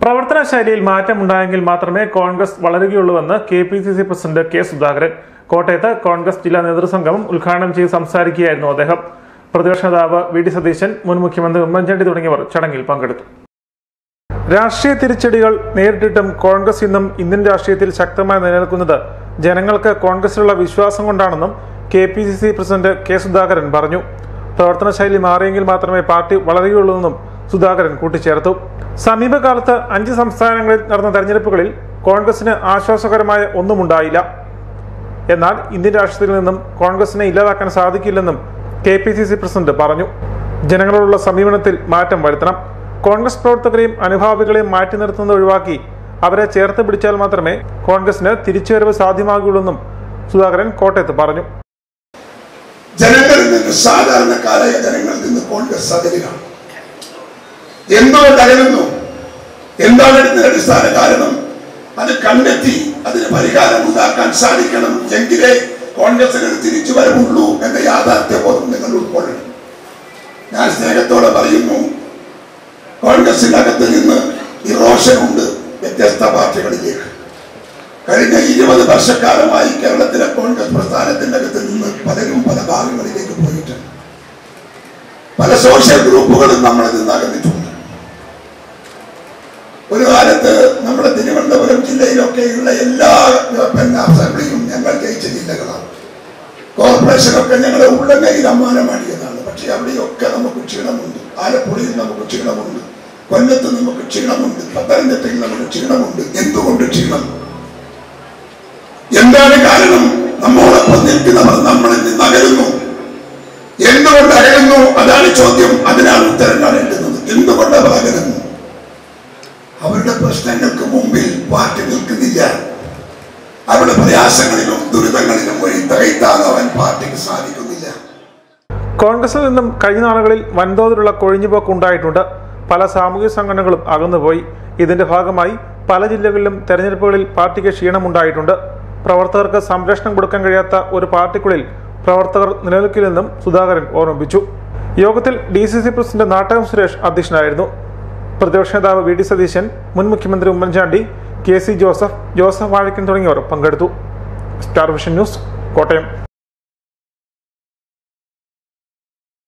പ്രവർത്തന ശൈലിയിൽ മാറ്റമുണ്ടായെങ്കിൽ മാത്രമേ കോൺഗ്രസ് വളരുകയുള്ളൂവെന്ന് K P C C president K Sudhakaran കോട്ടയത്ത് കോൺഗ്രസ് ജില്ലാ നേതൃസംഗമം ഉദ്ഘാടനം ചെയ്ത് സംസാരിക്കുകയായിരുന്നു അദ്ദേഹം പ്രതിപക്ഷ നേതാവ് വി ഡി സതീശൻ മുൻ മുഖ്യമന്ത്രി ഉമ്മൻചാണ്ടി തുടങ്ങിയവർ ചടങ്ങിൽ പങ്കെടുത്തു രാഷ്ട്രീയ തിരിച്ചടികൾ നേരിട്ടിട്ടും കോൺഗ്രസ് ഇന്നും ഇന്ത്യൻ രാഷ്ട്രീയത്തിൽ ശക്തമായി നിലനിൽക്കുന്നത് ജനങ്ങൾക്ക് കോൺഗ്രസിലുള്ള വിശ്വാസം കൊണ്ടാണെന്നും K P C C president K Sudhakaran പറഞ്ഞു പ്രവർത്തന ശൈലി മാറിയെങ്കിൽ മാത്രമേ പാർട്ടി വളരുകയുള്ളൂവെന്നും സുധാകരൻ കൂട്ടിച്ചേർത്തു സമീപകാലത്ത് അഞ്ച് സംസ്ഥാനങ്ങളിൽ നടന്ന തെരഞ്ഞെടുപ്പുകളിൽ കോൺഗ്രസിന് ആശ്വാസകരമായ ഒന്നുമുണ്ടായില്ല എന്നാൽ ഇന്ത്യൻ രാഷ്ട്രീയത്തിൽ നിന്നും കോൺഗ്രസിനെ ഇല്ലാതാക്കാൻ സാധിക്കില്ലെന്നും K P C C president പറഞ്ഞു ജനങ്ങളോടുള്ള സമീപനത്തിൽ മാറ്റം വരുത്തണം കോൺഗ്രസ് പ്രവർത്തകരെയും അനുഭാവികളെയും മാറ്റി നിർത്തുന്നത് ഒഴിവാക്കി അവരെ ചേർത്ത് പിടിച്ചാൽ മാത്രമേ കോൺഗ്രസിന് തിരിച്ചുവരവ് സാധ്യമാകുള്ളൂവെന്നും സുധാകരൻ കോട്ടയത്ത് പറഞ്ഞു ജനങ്ങളിൽ നിന്ന് സാധാരണക്കാരായ ജനങ്ങളിൽ നിന്ന് കോൺഗ്രസ് അകലുകയാണ് എന്തുകൊണ്ട് അകലുന്നു എന്താണ് ഇതിന്റെ അടിസ്ഥാന കാരണം അത് കണ്ടെത്തി അതിന് പരിഹാരം ഉണ്ടാക്കാൻ സാധിക്കണം എങ്കിലേ കോൺഗ്രസിന് ഒരു തിരിച്ചു വരവുള്ളൂ എന്ന യാഥാർത്ഥ്യബോധം നിങ്ങൾ ഉൾക്കൊള്ളണം ഞാൻ സ്നേഹത്തോടെ പറയുന്നു കോൺഗ്രസിനകത്ത് നിന്ന് ഇറോഷനുണ്ട് വ്യത്യസ്ത പാർട്ടികളിലേക്ക് കഴിഞ്ഞ ഇരുപത് വർഷക്കാലമായി കേരളത്തിലെ കോൺഗ്രസ് പ്രസ്ഥാനത്തിന്റെ അകത്ത് നിന്ന് പലരും പല ഭാഗങ്ങളിലേക്ക് പോയിട്ടുണ്ട് പല സോഷ്യൽ ഗ്രൂപ്പുകളും നമ്മളിൽ നിന്ന് അകന്നിട്ടുണ്ട് ഒരു കാലത്ത് നമ്മുടെ തിരുവനന്തപുരം ജില്ലയിലൊക്കെയുള്ള എല്ലാ പിന്നെ അസംബ്ലിയും ഞങ്ങൾ ജയിച്ച ജില്ലകളാണ് കോർപ്പറേഷനൊക്കെ ഞങ്ങളുടെ ഉള്ളങ്ങയിൽ അമ്മാനമാടിയതാണ് പക്ഷെ അവിടെയൊക്കെ നമുക്ക് ക്ഷീണമുണ്ട് ആലപ്പുഴയിൽ നമുക്ക് ക്ഷീണമുണ്ട് കൊല്ലത്ത് നമുക്ക് ക്ഷീണമുണ്ട് പത്തനംതിട്ടയിൽ നമുക്ക് ക്ഷീണമുണ്ട് എന്തുകൊണ്ട് ക്ഷീണം എന്താണ് കാരണം നമ്മോടൊപ്പം നിൽക്കുന്നവർ നമ്മളിൽ നിന്ന് അകലുന്നു എന്തുകൊണ്ട് അകലുന്നു അതാണ് ചോദ്യം അതിനാണ് ഉത്തരം കാണേണ്ടുന്നത് എന്തുകൊണ്ട് അവർ അകലുന്നു അവരുടെ പ്രശ്നങ്ങൾക്ക് മുമ്പിൽ പാർട്ടി നിൽക്കുന്നില്ല അവരുടെ പ്രയാസങ്ങളിലും ദുരിതങ്ങളിലും വഴി തകയ്ത്താകാൻ പാർട്ടിക്ക് സാധിക്കുന്നില്ല കോൺഗ്രസിൽ നിന്നും കഴിഞ്ഞ നാളുകളിൽ വൻതോതിലുള്ള കൊഴിഞ്ഞുപോക്ക് ഉണ്ടായിട്ടുണ്ട് പല സാമൂഹിക സംഘടനകളും അകന്നുപോയി ഇതിന്റെ ഭാഗമായി പല ജില്ലകളിലും തെരഞ്ഞെടുപ്പുകളിൽ പാർട്ടിക്ക് ക്ഷീണമുണ്ടായിട്ടുണ്ട് പ്രവർത്തകർക്ക് സംരക്ഷണം കൊടുക്കാൻ കഴിയാത്ത ഒരു പാർട്ടിക്കുള്ളിൽ പ്രവർത്തകർ നിലനിൽക്കില്ലെന്നും സുധാകരൻ ഓർമ്മിപ്പിച്ചു യോഗത്തിൽ D C C president Nattakom Suresh അധ്യക്ഷനായിരുന്നു പ്രതിപക്ഷ നേതാവ് വി ഡി സതീശൻ മുൻ മുഖ്യമന്ത്രി ഉമ്മൻചാണ്ടി കെ സി ജോസഫ് ജോസഫ് വാഴക്കൻ തുടങ്ങിയവർ പങ്കെടുത്തു സ്റ്റാർ വിഷൻ ന്യൂസ് കോട്ടയം